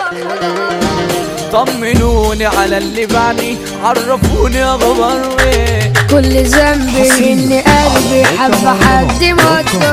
طمنوني على اللي بعني عرفوني اخبار ايه كل ذنبي ان قلبي حب حد موته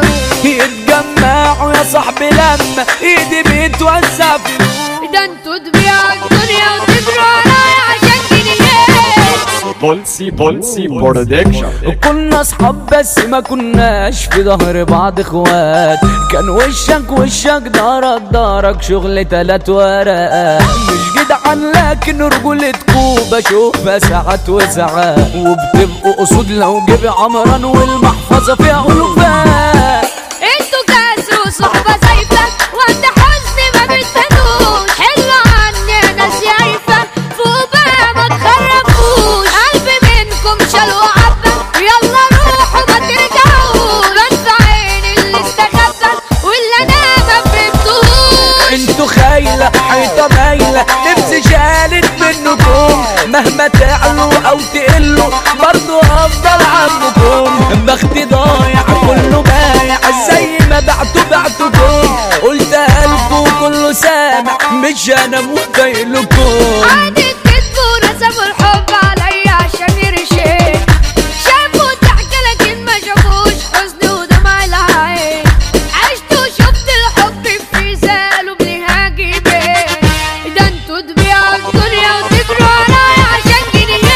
يتجمعوا يا صاحبي لما ايدي بتوزع فلوس ده انتوا تبيعوا الدنيا وتجروا عليا عشان جنيهات بولسي بولسي برودكشن كنا اصحاب بس ما كناش في ظهر بعض اخوات كان وشك وشك دارك دارك شغل تلات ورقات مش جدعان لكن رجولتكو بشوفها ساعات وساعات وبتبقوا اسود لو جيب عمران والمحفظه فيها الوفات انتوا كاس وصحبة زايفة وانت حزني ما بتهنوش حلوة عني انا شايفة فوق بقى ما تخربوش قلبي منكم شال وعبى يلا روحوا ما ترجعوش بس عيني اللي استخبى واللي انا ما فهمتوش انتوا خايلة حيطة مايلة نفسي شالت منكم مهما تعلوا او تقلوا برضو افضل عنكم بختي ضايع كله بايع زي ما بعتوا بعتكم قلت قلبه كله سامع مش انا متخيلكم عادي كتبوا رسموا الحب عليا عشان يرشين شافوا ضحك لكن ما شافوش حزن ودمع العين عشت وشفت الحب في زال بليها جيبين ده انتوا تبيعوا الدنيا وتجروا عليا عشان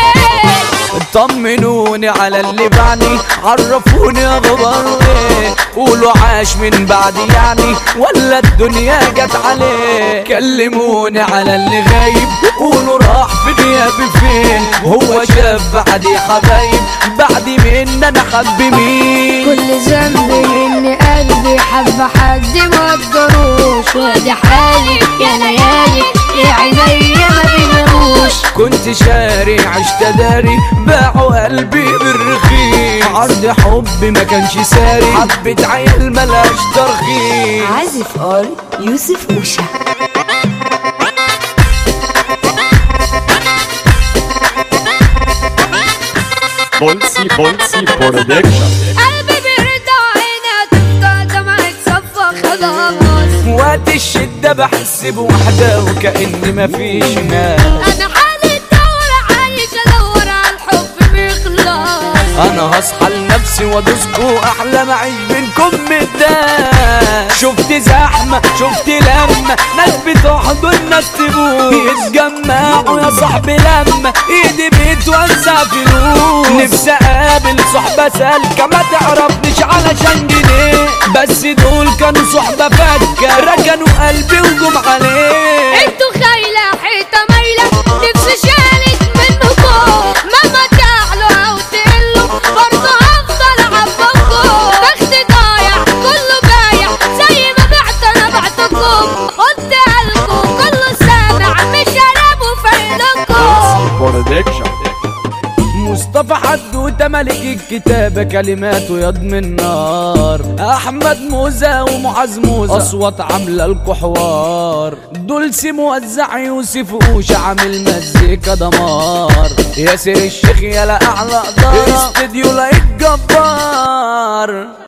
جنيهات طمنوني على اللي بعني عرفوني اخبار ايه قولوا عاش من بعد يعني ولا الدنيا جت عليه كلموني على اللي غايب قولوا راح في غيابي فين هو شاف بعدي حبايب بعد من انا حب مين كل ذنبي ان قلبي حب حد ما قدروش وادي حالي يا ليالي يا عيني ما بيناموش كنت شاري عشت داري باعوا قلبي بالرخيص عرض حب ما كانش ساري حبة عيال ملاش ترخيص عازف اول يوسف اوشا بولسي بولسي برودكشن قلبي بيرضى عيني تفضل دمعك صفى خلاص وقت الشدة بحس بوحدة وكأن مفيش ناس انا حالي دور عايش ادور على الحب بيخلص انا هصحى لنفسي وادوسكو احلى ما اعيش بينكم مدان شفت زحمة شفت لما ناس بتحضن ناس تبوس يتجمعوا يا صاحبي لما ايدي بتوزع فلوس نفسي اقابل صحبة سالكة ما تعرفنيش علشان جنيه بس دول كانوا صحبة فكة ركنوا قلبي وجم عليه انتوا خايلة حيطة مايلة نفسي شالت منكم مهما تعلوا او تقلوا برضه هفضل عبكم بخت ضايع كله بايع زي ما بعت انا بعتكم قلت لكم كله سامع مش هنام وفايلكم برودكشن مصطفى حدوته ملك الكتابة كلماته يضمن نار أحمد موزة ومعاذ موزة أصوات عاملة الكحوار دولسي موزع يوسف وش عامل مزيكا دمار ياسر الشيخ يلا أعلى قدر استديو لايك جبار